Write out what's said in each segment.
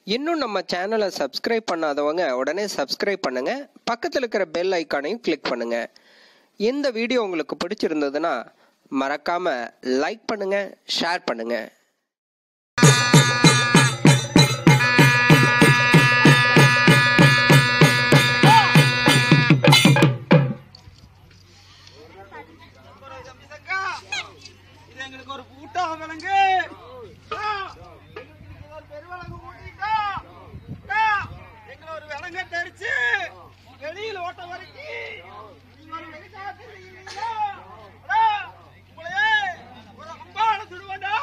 இன்னும் நம்ம சேனலை சப்ஸ்கிரைப் பண்ணாதவங்க உடனே சப்ஸ்கிரைப் பண்ணுங்க பக்கத்தில் இருக்கிற பெல் ஐக்கானையும் கிளிக் பண்ணுங்க இந்த வீடியோ உங்களுக்கு பிடிச்சிருந்ததுன்னா மறக்காம லைக் பண்ணுங்க ஷேர் பண்ணுங்க தம்பி சக்கா, இது எங்களுக்கு ஒரு கூட்டா விலங்கு ஆ, எங்களுக்கு இது ஒரு பெருவிலங்கு கூட்டிட்டா. அக்கா, எங்களை ஒரு விலங்க தெரிச்சு வெளியில ஓட்ட வரைக்கும் நீங்க ஒரு வெளிக்காட்டு இருக்கீங்களா? அடா, உங்களையே ஒரு அம்பால சுடுவேன்டா.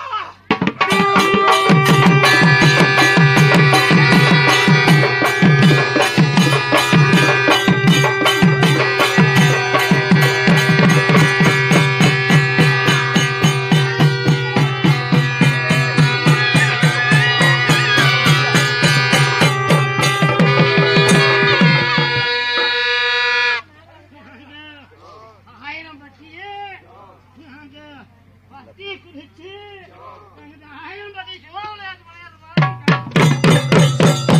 ஆயிரம் பட்டியே நாங்க பத்தி குதிச்சு நாங்க ஆயிரம் பட்டி சிவா விளையாட்டு விளையாடுறோம்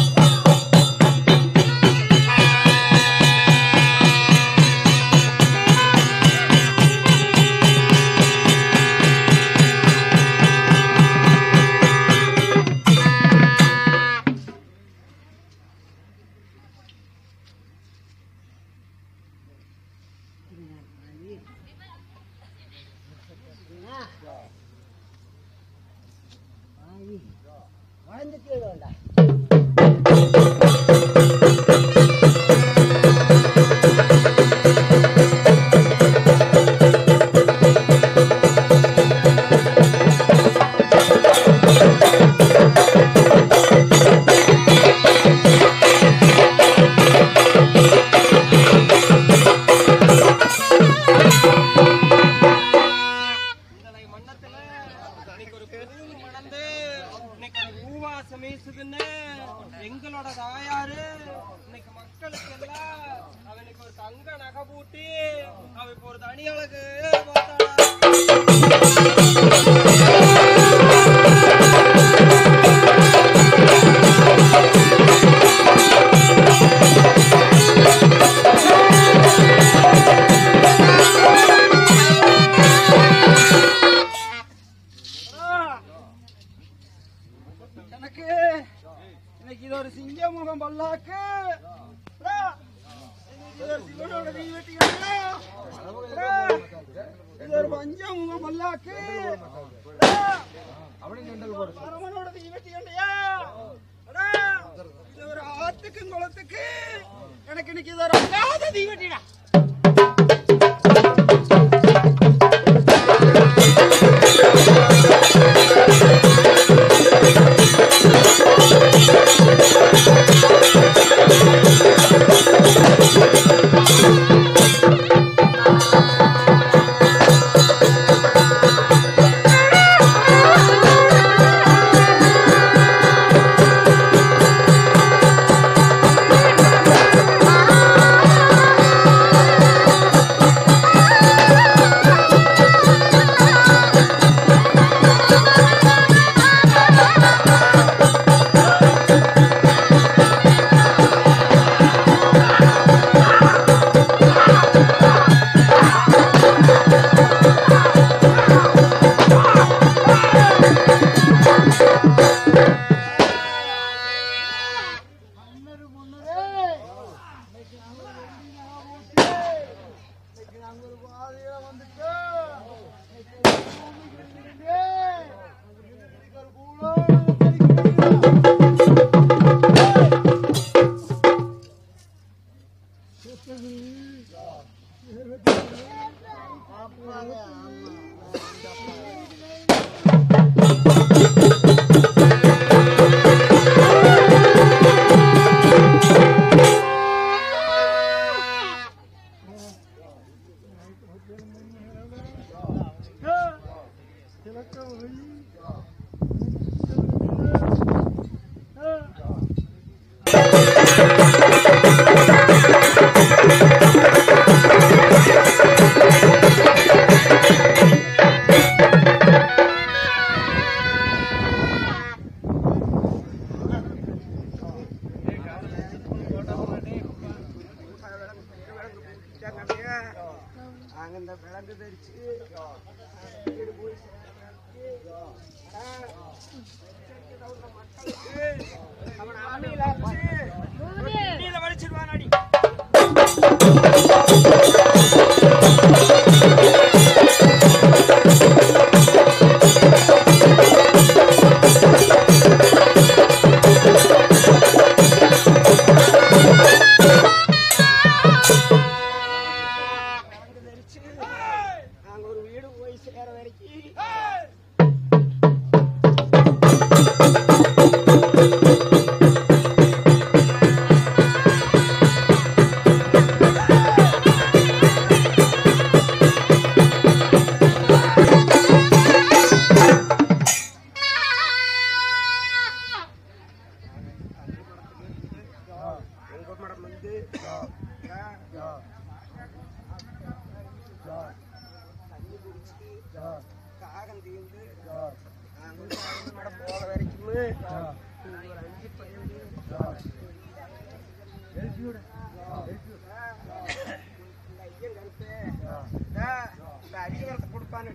இந்தலை மன்னத்துல இன்னைக்கு ஒரு பெரும் மணந்து இன்னைக்கு ஒரு ஊவாசம் வீசுதுன்னு எங்களோட தாயாரு இன்னைக்கு மக்களுக்கு எல்லாம் அவனுக்கு ஒரு தங்க நகை பூட்டி அவ இப்ப ஒரு தனி அழகு போட்டாளா. எனக்கு இன்னைக்கு இது ஒரு சிங்க முகம் பல்லாக்கு அடா, இன்னைக்கு இது ஒரு சிவனோட தீவெட்டியா இது ஒரு பஞ்ச முகம் பல்லாக்கு அடா, இது ஒரு பரமனோட தீவெட்டியா இது ஒரு ஆத்துக்கு குளத்துக்கு எனக்கு இன்னைக்கு இது ஒரு அல்லாத தீவெட்டிடா ஆ முடிச்சு வீடு போய் அவன் ஆணையில அடிச்சு வலிச்சிருவான் அடி நாங்க ஒரு வீடு போய் சேர வரைக்கும் எங்க மடம் வந்து தண்ணி குடிச்சு காகம் தீர்ந்து நாங்க வந்து ஐந்து மடம் போற வரைக்குமே இங்க ஒரு அஞ்சு பையன் இந்த ஐயன் கருப்பு இந்த அடிக்கிறத கொடுப்பான்னு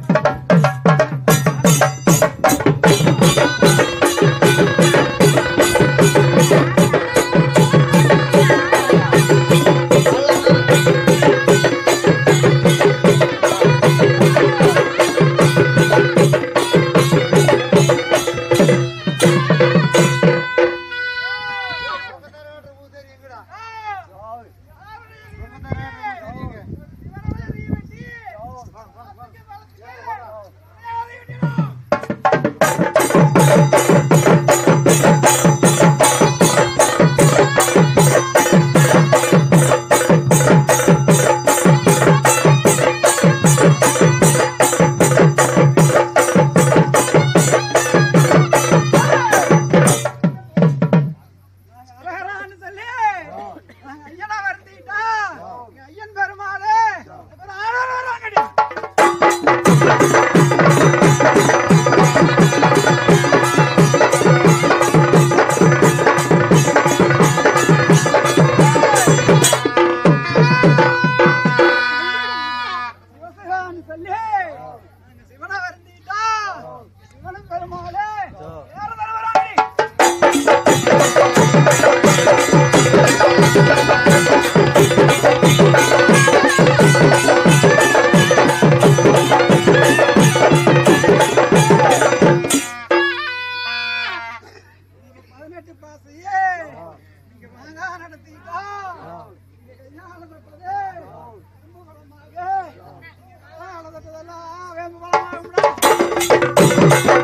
அரகரான்னு சொல்லி நாங்க ஐயனா வருத்திட்டா எங்க ஐயன் பெருமாளே அப்புறம் ஆளர் வராங்கடி சிவசிவான்னு சொல்லி நாங்க சிவனை வருத்திட்டா சிவனும் பெருமாளே வேற தர வராங்கடி நீங்க பதினெட்டு பாசையே நீங்க வாங்கா நடத்திட்டா நீங்க கையால தட்டது கும்பகோணமாக கையால தட்டதெல்லாம் வேம்பு பழமாக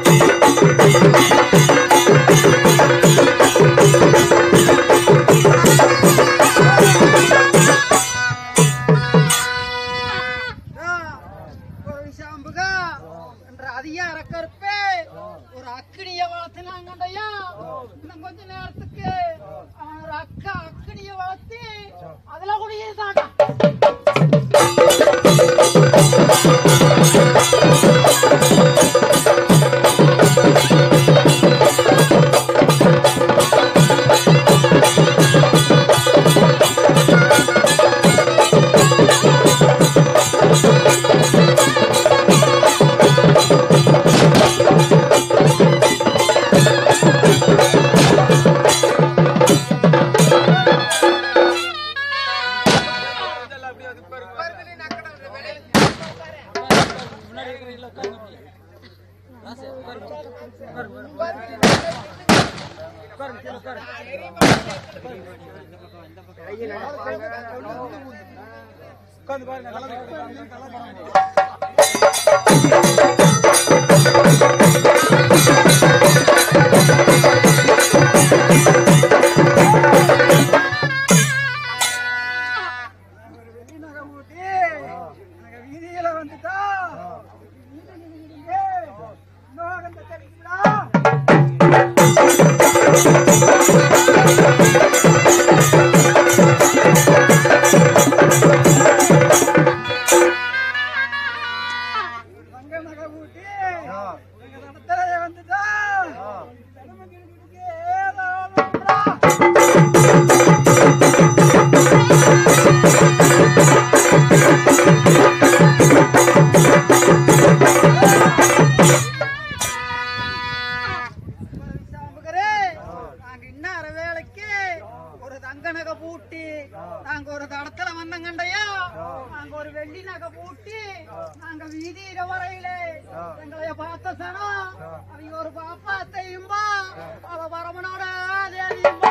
ஒரு விஷாம்புகா என்ற அதிகார கருப்பே ஒரு அக்கினிய வளர்த்தினாங்கண்டையா இன்னும் கொஞ்ச நேரத்துக்கு அவன் ஒரு அக்கா அக்கினிய வளர்த்தி அதுல குடியிருந்தாங்க ஒரு வெள்ளி நகை மூட்டி நாங்க வீதியில வந்துட்டா இன்னும் அந்த தெரியுங்களா தங்க நகை மூட்டி நாங்க நடத்தலைய வந்துட்டா பூட்டி நாங்க ஒரு தடத்துல வந்தங்கண்டையா நாங்க ஒரு வெள்ளி நகை பூட்டி நாங்க வீதியில வரையில எங்களைய பார்த்த சனம் அவங்க ஒரு பாப்பாத்தையும்பா அவ வரமனோட தேவியும்பா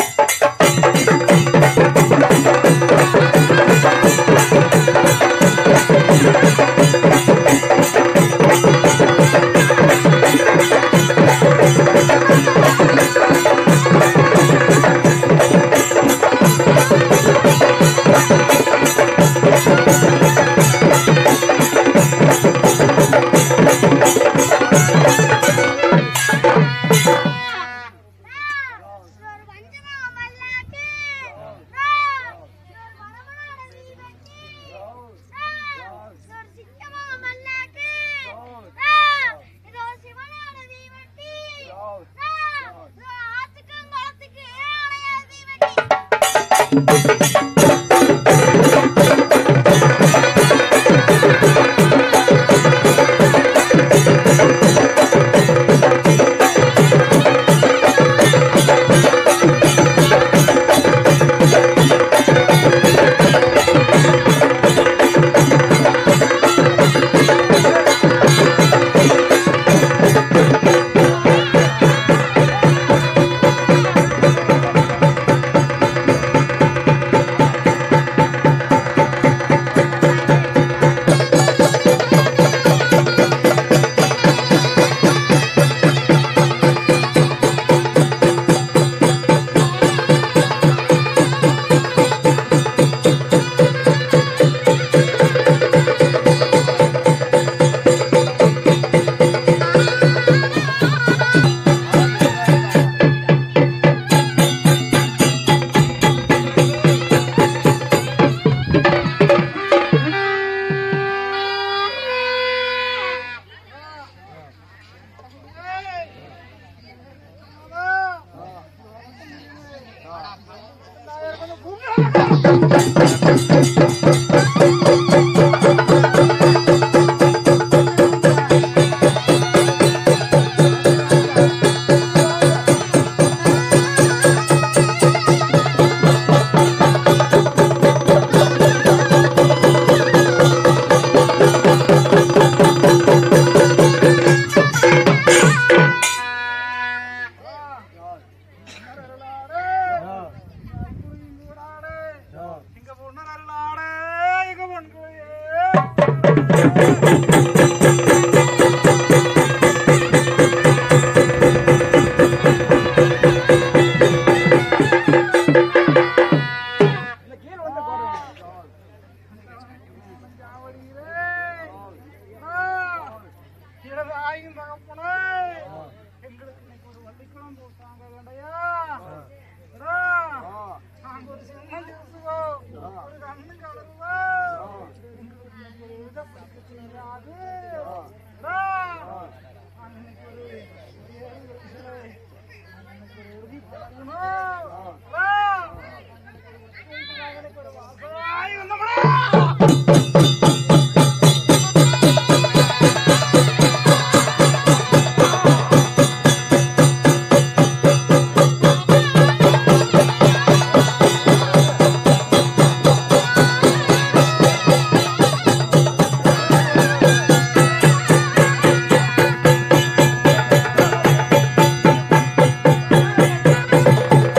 ஒரு வஞ்சமா மல்லாக்கு ஒரு மரமனான தீவட்டி ஒரு சிங்கமா மல்லாக்கு இது ஒரு சிவனான தீவட்டி இது ஆத்துக்கும் குளத்துக்கு அணையாத தீவட்டி இங்க பொண்ணு நல்லாடே இங்க பொண்ணு எங்களுக்கு இன்னைக்கு ஒரு வள்ளிக்குளம் போட்டாங்க வேண்டையா நாங்க ஒரு சின்னம் ஜூசுவோம் ஒரு கண்ணு கலருவோம் எங்களுக்கு இன்னைக்கு ஒரு இதை படிக்க தெரியாது அன்னைக்கு ஒரு ஏழு வயசுல அன்னைக்கு ஒரு எழுதி பழகணும் எனக்கு ஒரு வாசலாய் வந்தோம்னா ஆ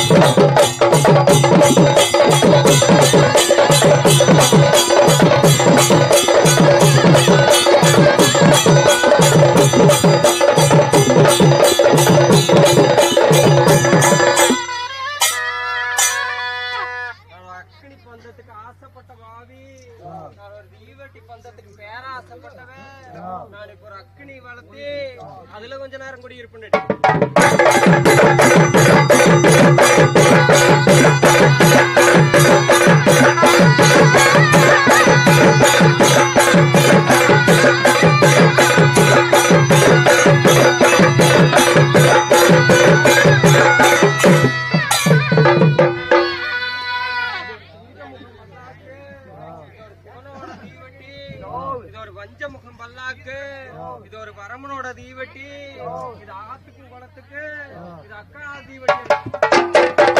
நான் ஒரு அக்கினி பந்தத்துக்கு ஆசைப்பட்ட பாவி நான் ஒரு தீவட்டி பந்தத்துக்கு பேர ஆசைப்பட்டவன் நான் இப்ப ஒரு அக்கினி வளர்த்து அதுல கொஞ்ச நேரம் குடி இருப்பேன் இது ஒரு வஞ்சமுகம் பல்லாக்கு இது ஒரு வரமனோட தீவட்டி இது ஆத்துக்கு குளத்துக்கு இது அக்கா தீவட்டி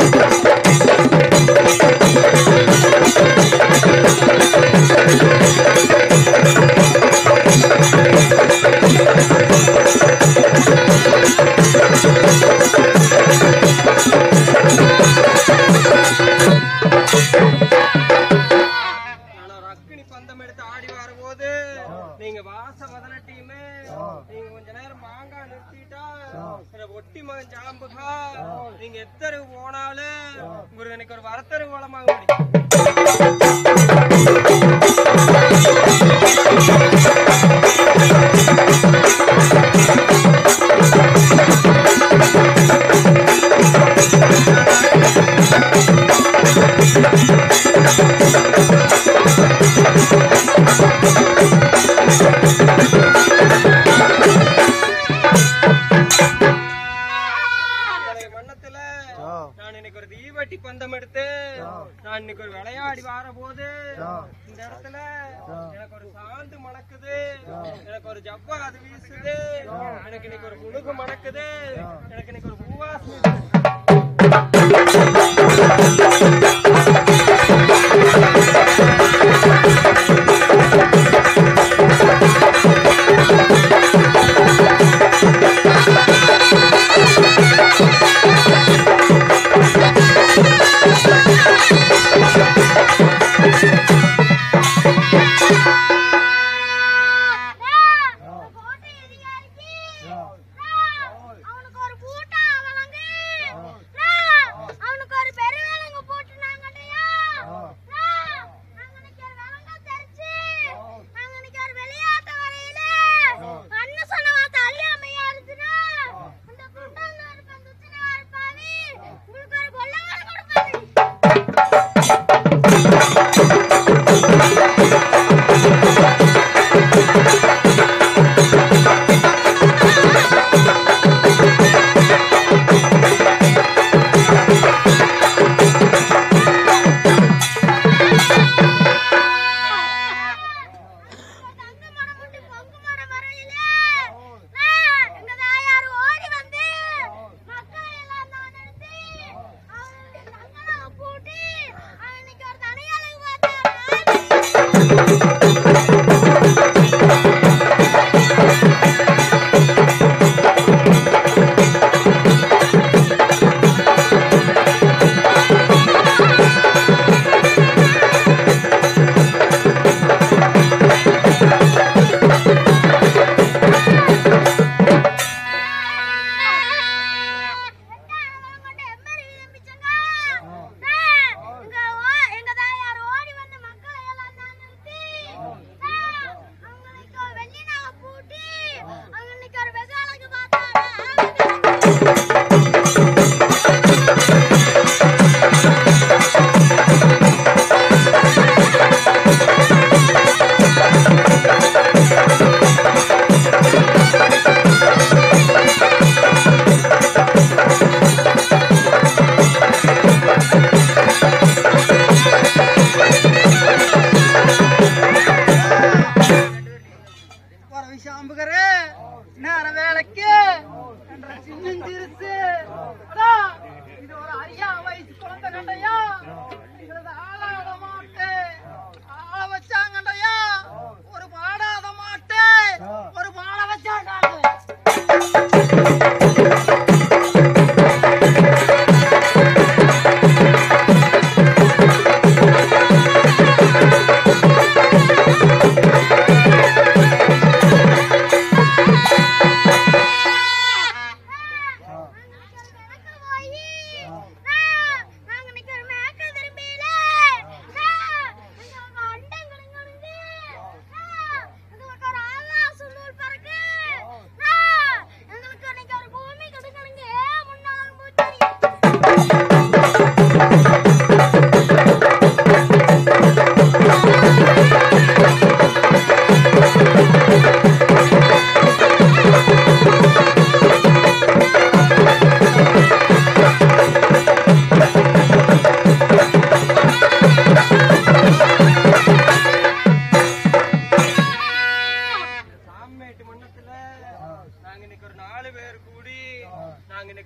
நான் ஒரு அக்கினி பந்தம் எடுத்து ஆடி வரும்போது நீங்க வாச வதனட்டியுமே நீங்க கொஞ்ச நேரம் மாங்காய் நிறுத்திட்டா இந்த ஒட்டி மகன் ஜாம்புகா நீங்க எத்தரு போனாலும் ஒரு எனக்கு ஒரு வரத்தரு வளமாக முடியும் என்னுடைய மன்னத்துல நான் இன்னைக்கு ஒரு தீவட்டி பந்தம் எடுத்து நான் இன்னைக்கு ஒரு விளையாடி வார போது இந்த இடத்துல எனக்கு ஒரு சாந்து மணக்குது எனக்கு ஒரு ஜவ்வா அது வீசுது எனக்கு இன்னைக்கு ஒரு முழுகு மணக்குது எனக்கு இன்னைக்கு ஒரு பூவாசம் கோட்டை அதிகாரிக்கு அவனுக்கு ஒரு பூட்டா வழங்கு அவனுக்கு ஒரு பெரு விலங்கு போட்டு நாங்கட்டையா நாங்க இன்னைக்கு ஒரு விலங்க தெரிச்சு நாங்க இன்னைக்கு ஒரு விளையாட்டு வரையில அண்ணன் சொன்ன வார்த்தை அழியாமையா இருந்துச்சுன்னா அந்த குண்டாங்க இருப்பேன் துச்சினா இருப்பாவி உங்களுக்கு ஒரு கொள்ளங்கால் கொடுப்பாரு தங்க மரம் உண்டு, பொங்கு மரம் வரையில. நான், எங்க தாயார் ஓடி வந்து, மக்களை எல்லாம் நான் நிறுத்தி, அவனுடைய தங்கனாக பூட்டி, அவன் இன்னைக்கு ஒரு தனியாளுக்கு பார்த்தானா? எங்க தாயார் ஓடி வந்து மக்களை எல்லாம் நான் நிறுத்தி, அவங்களுக்கு ஒரு வெள்ளி நகை பூட்டி, அவங்க இன்னைக்கு ஒரு வெகு அழகு பார்த்தாங்க வர விஷாம்புகரே நேர வேலைக்கு என்ற சின்னஞ்சிருச்சு அடா, இது ஒரு அரியா வயசு குழந்தை கண்டையா இதுல ஆளாத மாட்டு ஆள வச்சாங்கண்டையா ஒரு பாடாத மாட்டு ஒரு பாட வச்சாங்க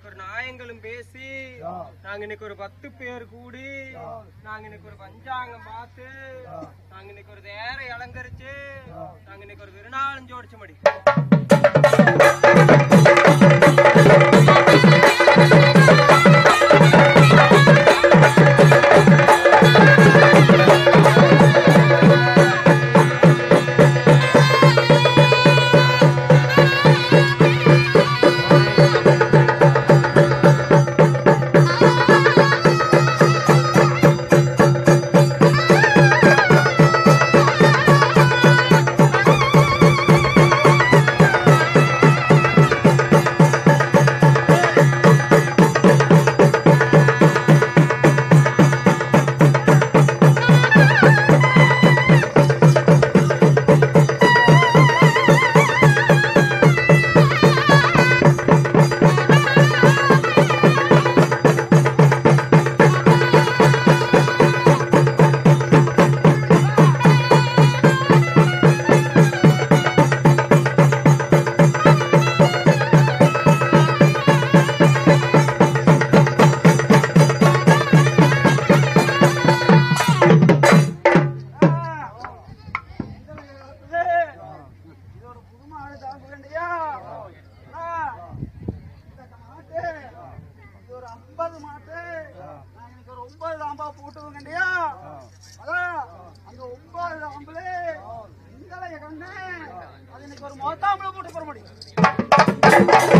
இன்னைக்கு ஒரு நாயங்களும் பேசி நாங்க இன்னைக்கு ஒரு பத்து பேர் கூடி நாங்க இன்னைக்கு ஒரு பஞ்சாங்கம் பார்த்து நாங்க இன்னைக்கு ஒரு தேரை அலங்கரிச்சு நாங்க இன்னைக்கு ஒரு விருநாளும் ஜோடிச்சு மடி இது ஒரு புது மாடு தாங்க வேண்டியா இது ஒரு ஐம்பது மாட்டு நான் இன்னைக்கு ஒரு ஒன்பது தாம்பா போட்டு வேண்டியா அதான் அந்த ஒன்பது தாம்புல இங்களைய கண்ணு அது இன்னைக்கு ஒரு மொத்தாம்பளை போட்டு போற முடியும்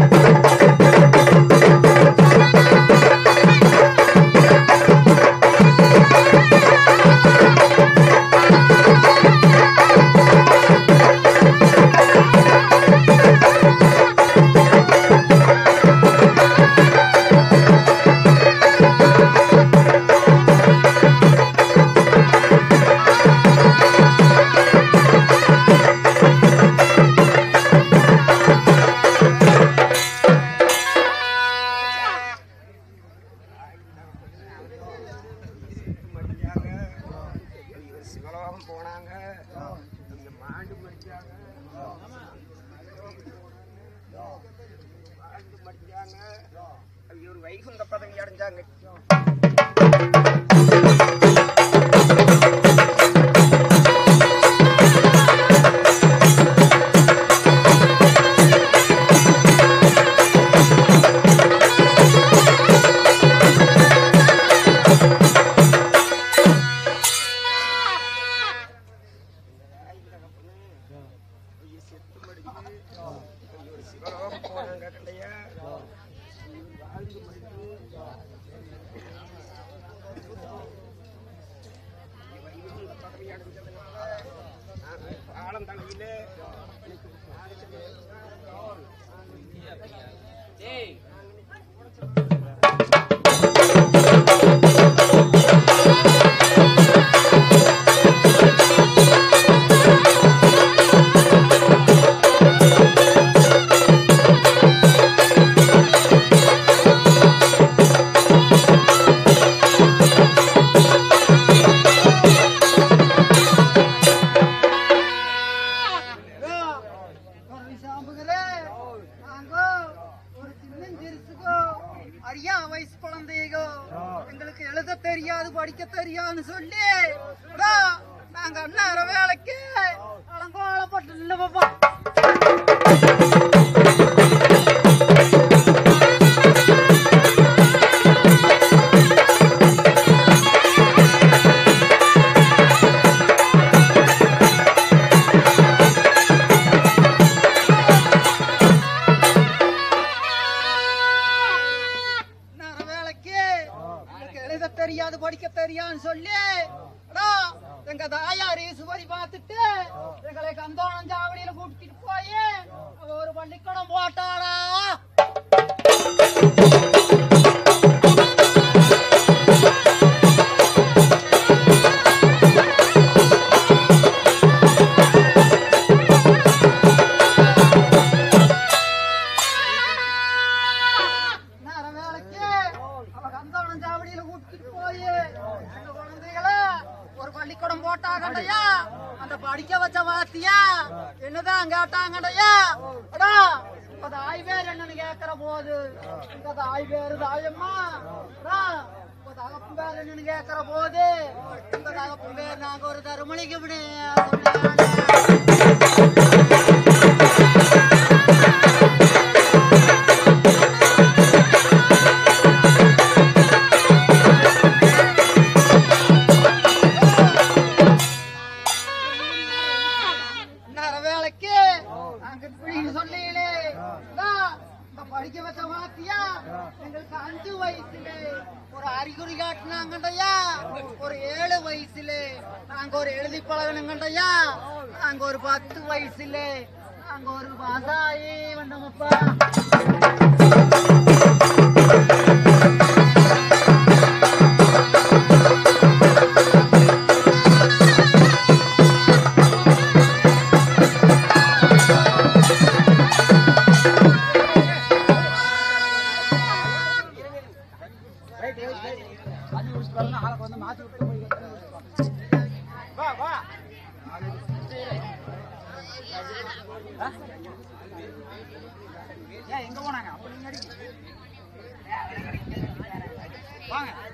சிவலோகம் போனாங்க இங்க மாண்டு மடிச்சாங்க மாண்டு மடிச்சாங்க அவங்க ஒரு வைகுந்த பதவி அடைஞ்சாங்க செத்து மடிச்சு ஒரு சிவலோகம் போனாங்க இல்லையா வாழ்ந்து மடிச்சு வைகுந்த பதவி அடைஞ்சதுனால ஆழம் தலையில ஐயா வயசு குழந்தைகோ எங்களுக்கு எழுத தெரியாது படிக்க தெரியாதுன்னு சொல்லி இதோ, நாங்க அண்ணார வேலைக்கு அலங்கோலப்பட்டு நின்று பாப்போம் நேர வேலைக்கு எனக்கு எழுத தெரியாது படிக்க தெரியாதுன்னு சொல்லி அடா, எங்க தாயார் ஈசுவரி பார்த்துட்டு எங்களை கந்தோணம் சாவடியில கூட்டிட்டு போய் அவ ஒரு பள்ளிக்கூடம் போட்டாடா நேர வேலைக்கு அவ கந்தோணம் சாவடியில கூட்டிட்டு போய் எங்க குழந்தைகளை ஒரு பள்ளிக்கூடம் போட்டாங்கடையா அந்த படிக்க வச்ச வாத்தியா என்னதான் கேட்டாங்கடையா அடா உங்க தாய் பேர் என்னன்னு கேக்குற போது உங்க தாய் பேரு தாயம்மா ரா, உங்க தகப்பன் பேர் என்னன்னு கேக்குற போது உங்க தகப்பன் பேர் நாங்க ஒரு தருமலிக்கு நேர வேலைக்கு நாங்க இப்படின்னு சொல்லீங்களே இந்தா, இந்த படிக்க வச்ச மாத்தியா எங்களுக்கு அஞ்சு வயசுல ஒரு அறிகுறி காட்டினாங்கண்டையா ஒரு ஏழு வயசுல நாங்க ஒரு எழுதி பழகணுங்கண்டையா நாங்க ஒரு பத்து வயசுல நாங்க ஒரு பாசாயி வந்தோமப்பா வா வா ஏன் எங்க போனாங்க அப்படி முன்னாடி வாங்க